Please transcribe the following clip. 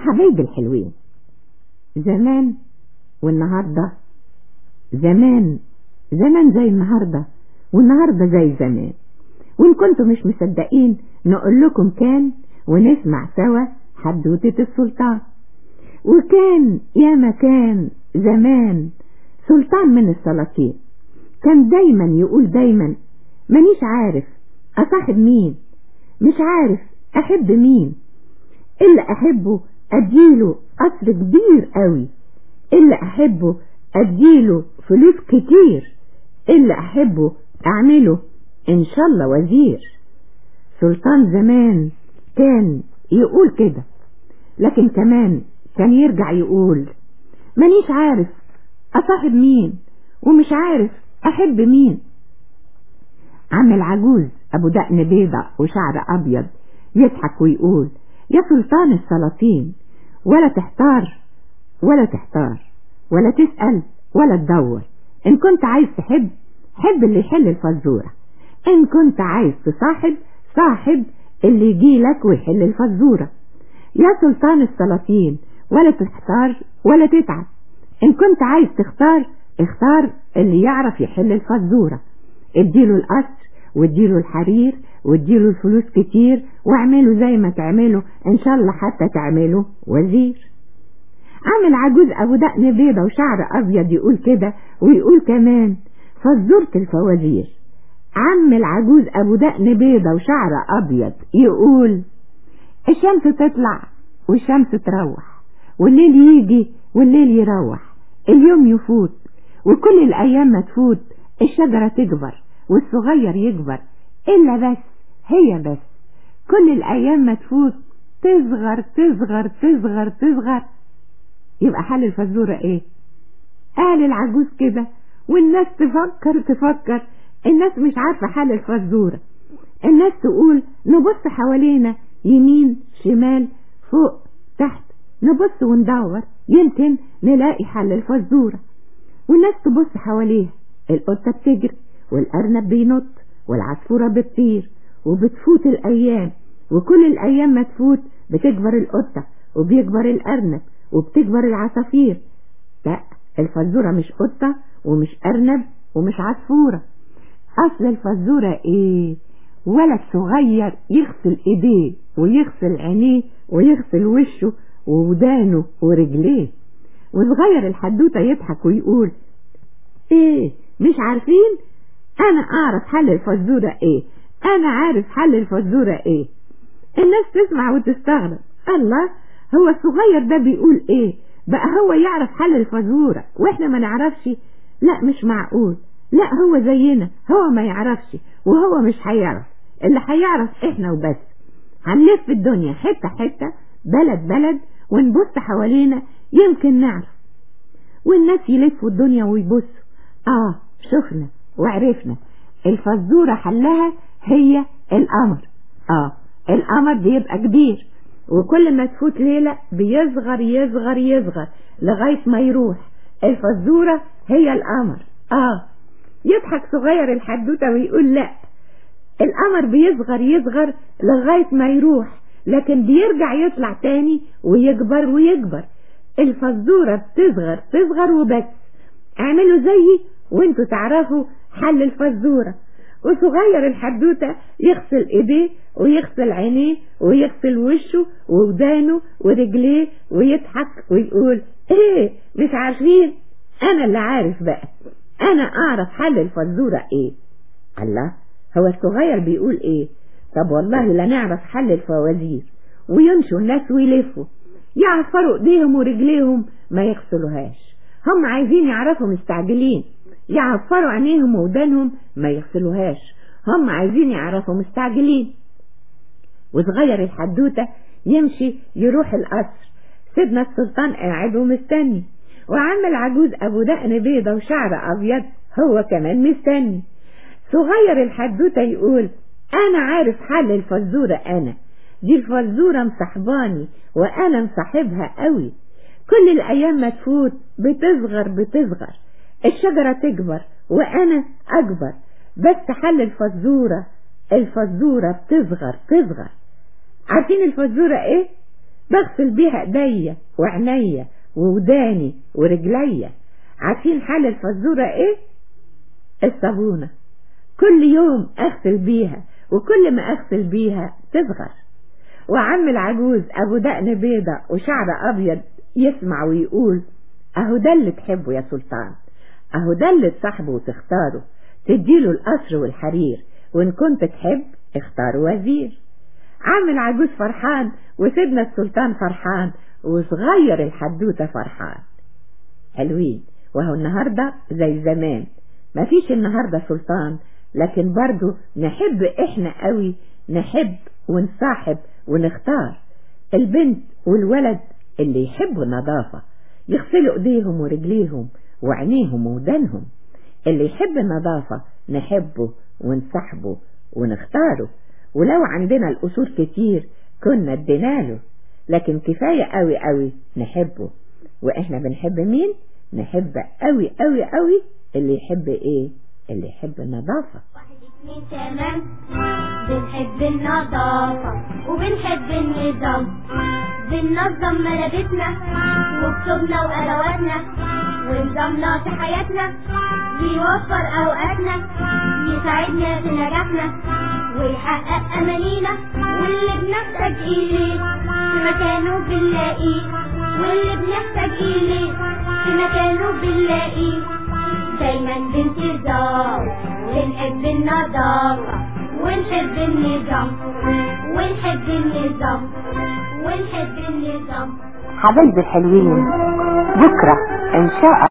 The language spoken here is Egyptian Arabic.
حبايبي الحلوين زمان والنهاردة زمان زمان زي النهاردة والنهاردة زي زمان وإن كنتم مش مصدقين نقول لكم كان ونسمع سوا حدوتة السلطان وكان يا مكان زمان سلطان من السلاطين كان دايما يقول دايما مانيش عارف أصاحب مين مش عارف أحب مين اللي أحبه أديله قصر كبير قوي اللي أحبه أديله فلوس كتير اللي أحبه أعمله إن شاء الله وزير سلطان زمان كان يقول كده لكن كمان كان يرجع يقول مانيش عارف أصاحب مين ومش عارف أحب مين عم العجوز أبو دقن بيضة وشعر أبيض يضحك ويقول يا سلطان السلاطين ولا تحتار ولا تحتار ولا تسأل ولا تدور إن كنت عايز تحب حب اللي يحل الفزورة إن كنت عايز تصاحب صاحب اللي يجيلك ويحل الفزورة يا سلطان السلاطين ولا تحتار ولا تتعب إن كنت عايز تختار اختار اللي يعرف يحل الفزورة اديله القصر واديله الحرير واديله الفلوس كتير واعمله زي ما تعمله ان شاء الله حتى تعمله وزير عامل عجوز ابو دقن بيضة وشعر ابيض يقول كده ويقول كمان فزورة الفوازير عم العجوز ابو دقن بيضة وشعر ابيض يقول الشمس تطلع والشمس تروح والليل يجي والليل يروح اليوم يفوت وكل الايام ما تفوت الشجرة تكبر والصغير يكبر إلا بس هي بس كل الأيام ما تفوت تصغر تصغر تصغر تصغر يبقى حل الفزورة ايه قال العجوز كده والناس تفكر تفكر الناس مش عارفة حل الفزورة الناس تقول نبص حوالينا يمين شمال فوق تحت نبص وندور يمكن نلاقي حل الفزورة والناس تبص حواليها القطة بتجري والأرنب بينط والعصفورة بتطير وبتفوت الأيام وكل الأيام ما تفوت بتكبر القطة وبيكبر الأرنب وبتكبر العصافير لا الفزورة مش قطة ومش أرنب ومش عصفورة أصل الفزورة إيه ولد صغير يغسل إيديه ويغسل عينيه ويغسل وشه وودانه ورجليه وصغير الحدوتة يضحك ويقول إيه مش عارفين انا اعرف حل الفزورة ايه انا عارف حل الفزورة ايه الناس تسمع وتستغرب الله هو الصغير ده بيقول ايه بقى هو يعرف حل الفزورة واحنا ما نعرفش لا مش معقول لا هو زينا هو ما يعرفش وهو مش هيعرف اللي هيعرف احنا وبس هنلف الدنيا حتة حتة بلد بلد ونبص حوالينا يمكن نعرف والناس يلفوا الدنيا ويبصوا اه شفنا وعرفنا الفزورة حلها هي القمر اه القمر بيبقى كبير وكل ما تفوت ليلة بيصغر يصغر يصغر لغاية ما يروح الفزورة هي القمر اه يضحك صغير الحدوتة ويقول لا القمر بيصغر يصغر لغاية ما يروح لكن بيرجع يطلع تاني ويكبر ويكبر الفزورة بتصغر تصغر وبس اعملوا زيي وانتوا تعرفوا حل الفزورة وصغير الحدوتة يغسل ايديه ويغسل عينيه ويغسل وشه وودانه ورجليه ويضحك ويقول ايه مش عارفين انا اللي عارف بقى انا اعرف حل الفزورة ايه الله هو الصغير بيقول ايه طب والله لا نعرف حل الفوازير ويمشوا الناس ويلفوا يعصروا ايديهم ورجليهم ما يغسلوهاش هم عايزين يعرفوا مستعجلين يعفروا عينيهم وودانهم ما يغسلوهاش هم عايزين يعرفوا مستعجلين وصغير الحدوتة يمشي يروح القصر سيدنا السلطان قاعد ومستني وعم العجوز ابو دقن بيضة وشعر ابيض هو كمان مستني صغير الحدوتة يقول انا عارف حل الفزورة انا دي الفزورة مصاحباني وانا مصاحبها قوي كل الايام ما تفوت بتصغر بتصغر الشجرة تكبر وانا اكبر بس حل الفزورة الفزورة بتصغر تصغر عارفين الفزورة ايه بغسل بيها ايديا وعينيا ووداني ورجليا عارفين حال الفزورة ايه الصابونة كل يوم اغسل بيها وكل ما اغسل بيها تصغر وعم العجوز ابو دقن بيضة وشعر ابيض يسمع ويقول اهو ده اللي تحبه يا سلطان اهو ده اللي تصاحبه وتختاره تديله القصر والحرير وان كنت تحب اختار وزير عم العجوز فرحان وسيدنا السلطان فرحان وصغير الحدوتة فرحان حلوين وهو النهاردة زي زمان مفيش النهاردة سلطان لكن برضو نحب احنا قوي نحب ونصاحب ونختار البنت والولد اللي يحبوا النظافة يغسلوا ايديهم ورجليهم وعينيهم ودانهم اللي يحب النظافة نحبه ونصاحبه ونختاره ولو عندنا الأصول كتير كنا اديناله لكن كفاية قوي قوي نحبه واحنا بنحب مين نحب قوي قوي قوي اللي يحب ايه اللي يحب النظافة واحد اتنين تمام بنحب النظافة وبنحب النظام بننظم ملابسنا وكتبنا وأدواتنا ونظامنا في حياتنا بيوفر أوقاتنا يساعدنا في نجاحنا ويحقق أمانينا واللي بنحتاج إليه في مكانه بنلاقيه واللي بنحتاج إليه في مكانه بنلاقيه دايما بانتظار ونحب النظافة ونحب النظام ونحب النظام ونحب النظام حبايبي الحلوين بكرة ان شاء